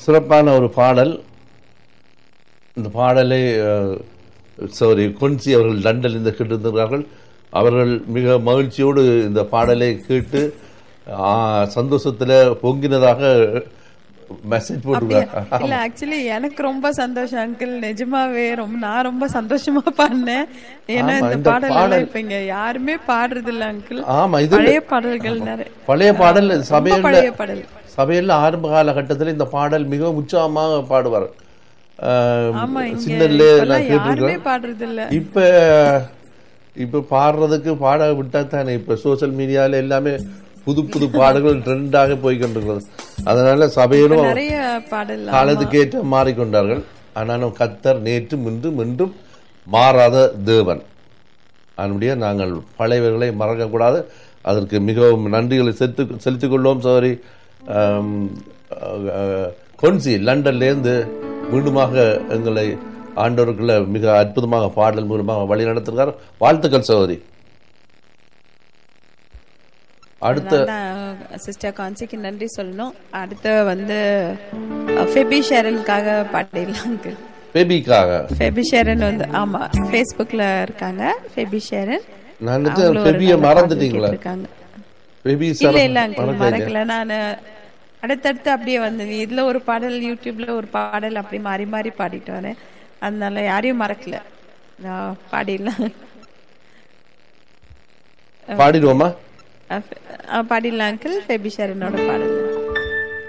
சிறப்பான ஒரு பாடல் இந்த பாடலை சாரி கொன்சி அவர்கள் லண்டனில் இருந்து கேட்டிருந்தார்கள் அவர்கள் மிக மகிழ்ச்சியோடு இந்த பாடலை கேட்டு ஆ, சந்தோஷத்துல பொங்கினதாக மெசேஜ் போட்டுருக்காங்க இல்ல ஆக்சுவலி எனக்கு ரொம்ப சந்தோஷம் அங்கிள் நிஜமாவே ரொம்ப நான் ரொம்ப சந்தோஷமா பாடினேன் ஏன்னா ஆமா, இந்த இந்த பாடல் எல்லாம் பாடல்- இப்ப இங்க யாருமே பாடுறது இல்ல அங்கிள் ஆமா இது பழைய பாடல்கள் நிறைய பழைய பாடல் ரொம்ப சபையில் பழைய பாடல் சபையில் ஆரம்ப காலகட்டத்தில் இந்த பாடல் மிகவும் உற்சாகமாக பாடுவார் ஆமா இங்க சின்னல்ல இப்பெல்லாம் நான் யாருமே கேட்டிருக்கேன் பாடுறது இல்ல இப்ப இப்ப பாடுறதுக்கு பாட விட்டா தானே இப்ப சோஷியல் மீடியால எல்லாமே புது புது பாடல்கள் ட்ரெண்டாக போய் கொண்டிருக்கிறது அதனால சபையிலும் நிறைய பாடல் காலத்துக்கு ஏற்ற மாறிக்கொண்டார்கள் ஆனாலும் கத்தர் நேற்று இன்றும் இன்றும் மாறாத தேவன் அதனுடைய நாங்கள் பழையவர்களை மறக்கக்கூடாது அதற்கு மிகவும் நன்றிகளை செலுத்து செலுத்திக் கொள்வோம் சோரி கொன்சி லண்டன்லேருந்து மீண்டுமாக எங்களை ஆண்டவருக்குள்ள மிக அற்புதமாக பாடல் மூலமாக வழி நடத்துகிறார் வாழ்த்துக்கள் சகோதரி அடுத்த சிஸ்டர் கான்சிக்கு நன்றி சொல்லணும் அடுத்து வந்து ஃபெபி ஷேரனுக்காக பாடிடலாம் அங்கிள் பேபிக்காக ஃபெபி ஷேரன் வந்து ஆமா ஃபேஸ்புக்ல இருக்காங்க ஃபெபி ஷேரன் நான் நினைச்சேன் பெபியை மறந்துட்டீங்களா இருக்காங்க பேபி இல்ல இல்ல அங்கிள் மறக்கல நான் அடுத்தடுத்து அப்படியே வந்தது இதுல ஒரு பாடல் யூடியூப்ல ஒரு பாடல் அப்படி மாறி மாறி பாடிட்டு வரேன் அதனால யாரையும் மறக்கல நான் பாடிடலாம் பாடிடுவோமா அஹ், அஹ், பாடிடலாம் அங்கிள் ஃபெபி ஷேரனோட பாடல்